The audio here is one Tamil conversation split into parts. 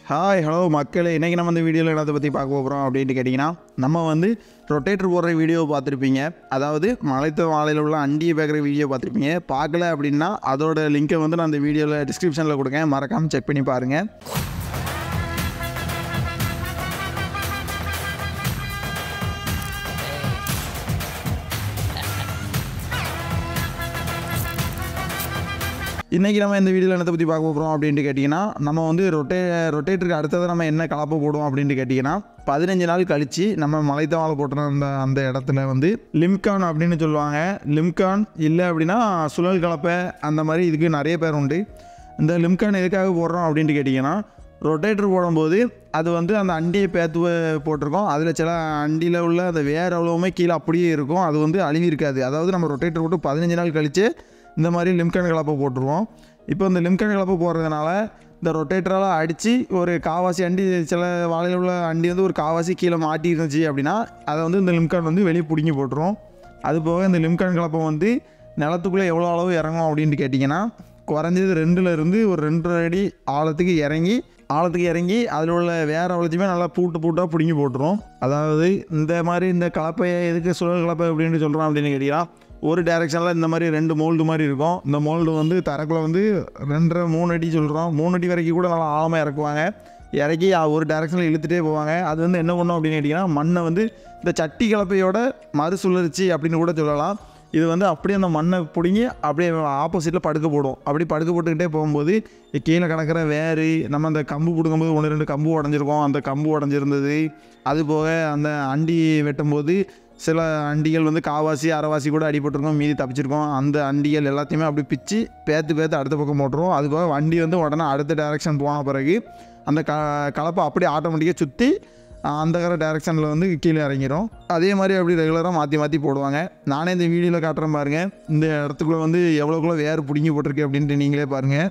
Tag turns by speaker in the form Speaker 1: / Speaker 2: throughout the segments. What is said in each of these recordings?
Speaker 1: ஹாய் ஹலோ மக்களே இன்றைக்கி நம்ம இந்த வீடியோவில் என்னத்தை பற்றி பார்க்க போகிறோம் அப்படின்ட்டு கேட்டிங்கன்னா நம்ம வந்து ரொட்டேட்டர் போடுற வீடியோ பார்த்துருப்பீங்க அதாவது மலைத்த வாழையில் உள்ள அண்டியை பேக்கிற வீடியோ பார்த்துருப்பீங்க பார்க்கல அப்படின்னா அதோட லிங்க்கை வந்து நான் அந்த வீடியோவில் டிஸ்கிரிப்ஷனில் கொடுக்கேன் மறக்காமல் செக் பண்ணி பாருங்கள் இன்றைக்கி நம்ம இந்த வீடியோவில் என்னத்தை பற்றி பார்க்க போகிறோம் அப்படின்ட்டு கேட்டிங்கன்னா நம்ம வந்து ரொட்டே ரொட்டேட்டருக்கு அடுத்தது நம்ம என்ன கலப்பை போடுவோம் அப்படின்ட்டு கேட்டிங்கன்னா பதினஞ்சு நாள் கழித்து நம்ம மலைத்தவாழை போட்டுற அந்த அந்த இடத்துல வந்து லிம்கான் அப்படின்னு சொல்லுவாங்க லிம்கான் இல்லை அப்படின்னா சுழல் கலப்பை அந்த மாதிரி இதுக்கு நிறைய பேர் உண்டு இந்த லிம்கான் எதுக்காக போடுறோம் அப்படின்ட்டு கேட்டிங்கன்னா ரொட்டேட்டர் போடும்போது அது வந்து அந்த அண்டியை பேத்து போட்டிருக்கோம் அதில் சில அண்டியில் உள்ள அந்த வேர் அவ்வளவுமே கீழே அப்படியே இருக்கும் அது வந்து அழுவி இருக்காது அதாவது நம்ம ரொட்டேட்டர் போட்டு பதினஞ்சு நாள் கழித்து இந்த மாதிரி லிம்கன் கலப்பை போட்டுருவோம் இப்போ இந்த லிம்கன் கலப்பை போடுறதுனால இந்த ரொட்டேட்டரால் அடித்து ஒரு காவாசி அண்டி சில வாழையில் உள்ள அண்டி வந்து ஒரு காவாசி கீழே மாட்டி இருந்துச்சு அப்படின்னா அதை வந்து இந்த லிம்கான் வந்து வெளியே பிடுங்கி போட்டுரும் அது போக இந்த லிம்கான் கலப்பை வந்து நிலத்துக்குள்ளே எவ்வளோ அளவு இறங்கும் அப்படின்ட்டு கேட்டிங்கன்னா குறைஞ்சது ரெண்டுல இருந்து ஒரு ரெண்டரை அடி ஆழத்துக்கு இறங்கி ஆழத்துக்கு இறங்கி அதில் உள்ள வேற அவ்வளோத்தையுமே நல்லா பூட்டு பூட்டாக பிடுங்கி போட்டுரும் அதாவது இந்த மாதிரி இந்த கலப்பையை எதுக்கு சுழல் கலப்பை அப்படின்னு சொல்கிறோம் அப்படின்னு கேட்டிங்கன்னா ஒரு டைரெக்ஷனில் இந்த மாதிரி ரெண்டு மோல்டு மாதிரி இருக்கும் இந்த மோல்டு வந்து தரக்குள்ள வந்து ரெண்டரை மூணு அடி சொல்கிறோம் மூணு அடி வரைக்கும் கூட நல்லா ஆழமாக இறக்குவாங்க இறக்கி அ- ஒரு டைரெக்ஷனில் இழுத்துட்டே போவாங்க அது வந்து என்ன பண்ணும் அப்படின்னு கேட்டிங்கன்னா மண்ணை வந்து இந்த சட்டி கலப்பையோட மறுசுழற்சி அப்படின்னு கூட சொல்லலாம் இது வந்து அப்படியே அந்த மண்ணை பிடுங்கி அப்படியே ஆப்போசிட்டில் படுக்க போடும் அப்படி படுக்க போட்டுக்கிட்டே போகும்போது கீழே கிடக்கிற வேறு நம்ம அந்த கம்பு பிடுங்கும்போது ஒன்று ரெண்டு கம்பு உடஞ்சிருக்கும் அந்த கம்பு உடஞ்சிருந்தது அது போக அந்த அண்டி வெட்டும்போது சில அண்டிகள் வந்து காவாசி அரைவாசி கூட அடிபட்டிருக்கும் மீதி தப்பிச்சிருக்கோம் அந்த அண்டிகள் எல்லாத்தையுமே அப்படி பிச்சு பேத்து பேத்து அடுத்த பக்கம் போட்டுரும் அது போக வண்டி வந்து உடனே அடுத்த டைரக்ஷன் போன பிறகு அந்த க கலப்பை அப்படியே ஆட்டோமேட்டிக்காக சுற்றி அந்த கர டைரக்ஷனில் வந்து கீழே இறங்கிடும் அதே மாதிரி அப்படி ரெகுலராக மாற்றி மாற்றி போடுவாங்க நானே இந்த வீடியோவில் காட்டுறேன் பாருங்கள் இந்த இடத்துக்குள்ளே வந்து எவ்வளோக்குள்ள வேர் பிடுங்கி போட்டிருக்கு அப்படின்ட்டு நீங்களே பாருங்கள்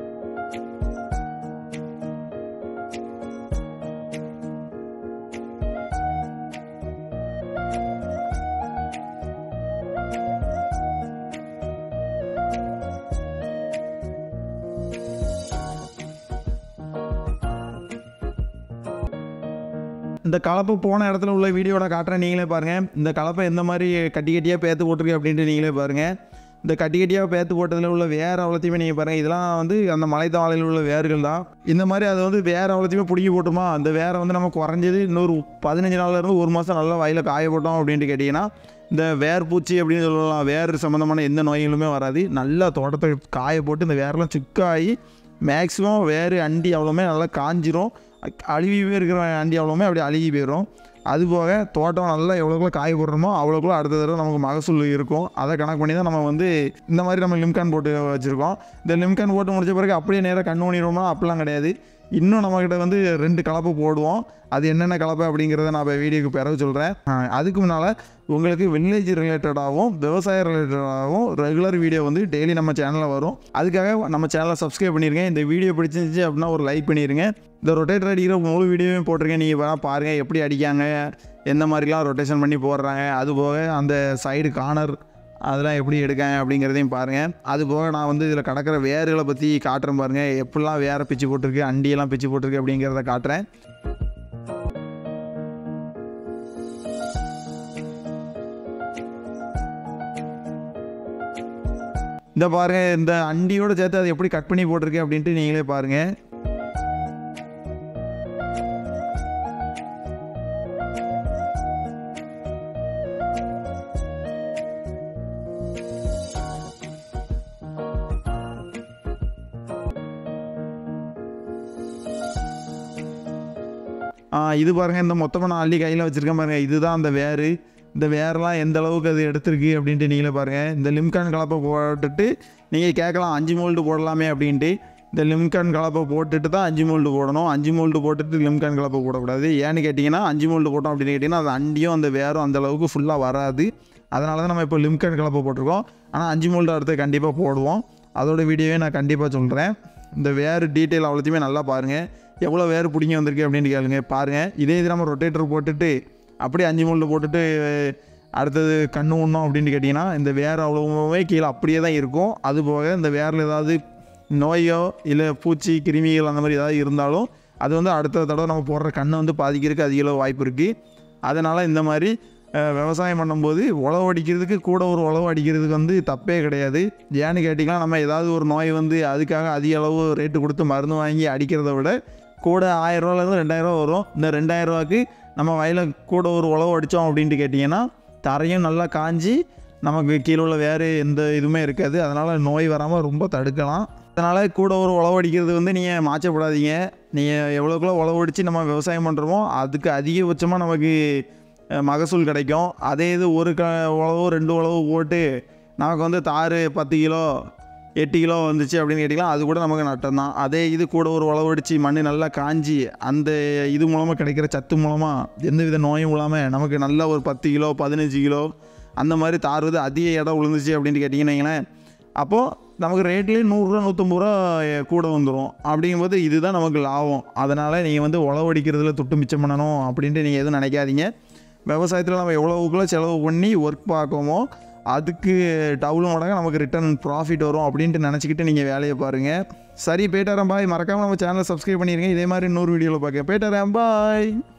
Speaker 1: இந்த கலப்பை போன இடத்துல உள்ள வீடியோட காட்டுறேன் நீங்களே பாருங்கள் இந்த கலப்பை எந்த மாதிரி கட்டி கட்டியாக பேத்து போட்டிருக்கு அப்படின்ட்டு நீங்களே பாருங்கள் இந்த கட்டி கட்டியாக பேத்து போட்டதில் உள்ள வேறு அவ்வளோத்தையுமே நீங்கள் பாருங்கள் இதெல்லாம் வந்து அந்த மலைத்தாளையில் உள்ள வேர்கள் தான் இந்த மாதிரி அதை வந்து வேறு அவ்வளோத்தையுமே பிடிக்கி போட்டுமா அந்த வேரை வந்து நம்ம குறைஞ்சது இன்னொரு பதினஞ்சு நாள்ல இருந்து ஒரு மாதம் நல்லா வயலில் காய போட்டோம் அப்படின்ட்டு கேட்டிங்கன்னா இந்த வேர் பூச்சி அப்படின்னு சொல்லலாம் வேர் சம்மந்தமான எந்த நோய்களுமே வராது நல்லா தோட்டத்தை காய போட்டு இந்த வேரெல்லாம் சிக்காகி மேக்ஸிமம் வேறு அண்டி அவ்வளோமே நல்லா காஞ்சிரும் அ- அழுகி இருக்கிற அண்டி அவ்வளோமே அப்படியே அழுகி போயிடும் அது போக தோட்டம் நல்லா எவ்வளோக்குள்ள காய போடுறோமோ அவ்வளோக்குள்ள அடுத்த தடவை நமக்கு மகசூல் இருக்கும் அதை கணக்கு பண்ணி தான் நம்ம வந்து இந்த மாதிரி நம்ம லிம்கான் போட்டு வச்சுருக்கோம் இந்த லிம்கான் போட்டு முடிச்ச பிறகு அப்படியே நேராக கண்ணு பண்ணிடுவோமா அப்படிலாம் கிடையாது இன்னும் நம்மக்கிட்ட வந்து ரெண்டு கலப்பை போடுவோம் அது என்னென்ன கலப்பை அப்படிங்கிறத நான் இப்போ வீடியோக்கு பிறகு சொல்கிறேன் அதுக்கு முன்னால் உங்களுக்கு வில்லேஜ் ரிலேட்டடாகவும் விவசாய ரிலேட்டடாகவும் ரெகுலர் வீடியோ வந்து டெய்லி நம்ம சேனலில் வரும் அதுக்காக நம்ம சேனலை சப்ஸ்கிரைப் பண்ணிருங்க இந்த வீடியோ பிடிச்சிருந்துச்சு அப்படின்னா ஒரு லைக் பண்ணிடுங்க இந்த ரொட்டேட்டர் அடிக்கிற முழு வீடியோவையும் போட்டிருக்கேன் நீங்கள் வேணால் பாருங்கள் எப்படி அடிக்காங்க எந்த மாதிரிலாம் ரொட்டேஷன் பண்ணி போடுறாங்க அது போக அந்த சைடு கார்னர் அதெல்லாம் எப்படி எடுக்காங்க அப்படிங்கிறதையும் பாருங்கள் அது போக நான் வந்து இதில் கிடக்கிற வேர்களை பற்றி காட்டுறேன் பாருங்கள் எப்படிலாம் வேரை பிச்சு போட்டிருக்கு அண்டியெல்லாம் பிச்சு போட்டிருக்கு அப்படிங்கிறத காட்டுறேன் இந்த பாருங்க இந்த அண்டியோட சேர்த்து அதை எப்படி கட் பண்ணி போட்டிருக்கு அப்படின்ட்டு நீங்களே பாருங்க ஆ, இது பாருங்க இந்த மொத்தமாக நான் அள்ளி கையில் வச்சுருக்கேன் பாருங்க இதுதான் அந்த வேறு இந்த வேரெல்லாம் எந்த அளவுக்கு அது எடுத்திருக்கு அப்படின்ட்டு நீங்களே பாருங்கள் இந்த லிம்கான் கலப்பை போட்டுட்டு நீங்கள் கேட்கலாம் அஞ்சு மோல்டு போடலாமே அப்படின்ட்டு இந்த லிம்கான் கலப்பை போட்டுட்டு தான் அஞ்சு மோல்டு போடணும் அஞ்சு மோல்டு போட்டுட்டு லிம்கான் கலப்பை போடக்கூடாது ஏன்னு கேட்டிங்கன்னா அஞ்சு மோல்டு போட்டோம் அப்படின்னு கேட்டிங்கன்னா அது அண்டியும் அந்த வேரும் அந்த அளவுக்கு ஃபுல்லாக வராது அதனால தான் நம்ம இப்போ லிம்கான் கலப்பை போட்டிருக்கோம் ஆனால் அஞ்சு மோல்டு அடுத்து கண்டிப்பாக போடுவோம் அதோட வீடியோவே நான் கண்டிப்பாக சொல்கிறேன் இந்த வேறு டீட்டெயில் அவ்வளோத்தையுமே நல்லா பாருங்கள் எவ்வளோ வேறு பிடிங்கி வந்திருக்கு அப்படின்னு கேளுங்க பாருங்கள் இதே இது நம்ம ரொட்டேட்டர் போட்டுட்டு அப்படியே அஞ்சு முள்ளு போட்டுட்டு அடுத்தது கண்ணு உண்ணோம் அப்படின்னு கேட்டிங்கன்னா இந்த வேர் அவ்வளோவே கீழே அப்படியே தான் இருக்கும் அது போக இந்த வேரில் ஏதாவது நோயோ இல்லை பூச்சி கிருமிகள் அந்த மாதிரி ஏதாவது இருந்தாலும் அது வந்து அடுத்த தடவை நம்ம போடுற கண்ணை வந்து பாதிக்கிறதுக்கு அதிக அளவு வாய்ப்பு இருக்குது அதனால் இந்த மாதிரி அஹ், விவசாயம் பண்ணும்போது உழவு அடிக்கிறதுக்கு கூட ஒரு உழவு அடிக்கிறதுக்கு வந்து தப்பே கிடையாது ஏன்னு கேட்டிங்கன்னா நம்ம ஏதாவது ஒரு நோய் வந்து அதுக்காக அதிக அளவு ரேட்டு கொடுத்து மருந்து வாங்கி அடிக்கிறத விட கூட ஆயிரரூவாலேருந்து ரெண்டாயிரரூவா வரும் இந்த ரெண்டாயிரரூவாக்கு நம்ம வயலில் கூட ஒரு உழவு அடித்தோம் அப்படின்ட்டு கேட்டிங்கன்னா தரையும் நல்லா காஞ்சி நமக்கு கீழே உள்ள வேறு எந்த இதுவுமே இருக்காது அதனால் நோய் வராமல் ரொம்ப தடுக்கலாம் அதனால் கூட ஒரு உழவு அடிக்கிறது வந்து நீங்கள் மாற்றப்படாதீங்க நீங்கள் எவ்வளோக்குள்ள உழவு அடித்து நம்ம விவசாயம் பண்ணுறோமோ அதுக்கு அதிகபட்சமாக நமக்கு அஹ், மகசூல் கிடைக்கும் அதே இது ஒரு க உழவு ரெண்டு உழவு போட்டு நமக்கு வந்து தாறு பத்து கிலோ எட்டு கிலோ வந்துச்சு அப்படின்னு கேட்டிங்கன்னா அது கூட நமக்கு நட்டம் தான் அதே இது கூட ஒரு உழவு அடித்து மண் நல்லா காஞ்சி அந்த இது மூலமாக கிடைக்கிற சத்து மூலமாக எந்த வித நோயும் இல்லாமல் நமக்கு நல்ல ஒரு பத்து கிலோ பதினஞ்சு கிலோ அந்த மாதிரி தாறுவது அதிக இடம் விழுந்துச்சு அப்படின்ட்டு கேட்டிங்கன்னு வைங்களேன் அப்போது நமக்கு ரேட்லேயே நூறுரூவா நூற்றம்பது ரூபா கூட வந்துடும் அப்படிங்கும்போது இதுதான் நமக்கு லாபம் அதனால் நீங்கள் வந்து உழவு அடிக்கிறதுல துட்டு மிச்சம் பண்ணணும் அப்படின்ட்டு நீங்கள் எதுவும் நினைக்காதீங்க விவசாயத்தில் நம்ம எவ்வளோவுக்குள்ள செலவு பண்ணி ஒர்க் பார்க்கோமோ அதுக்கு டவுல் மடங்கு நமக்கு ரிட்டர்ன் ப்ராஃபிட் வரும் அப்படின்ட்டு நினச்சிக்கிட்டு நீங்கள் வேலையை பாருங்கள் சரி பேட்டாரம் பாய் மறக்காமல் நம்ம சேனலை சப்ஸ்கிரைப் பண்ணிடுங்க இதே மாதிரி இன்னொரு வீடியோவில் பார்க்க பேட்டாரம் பாய்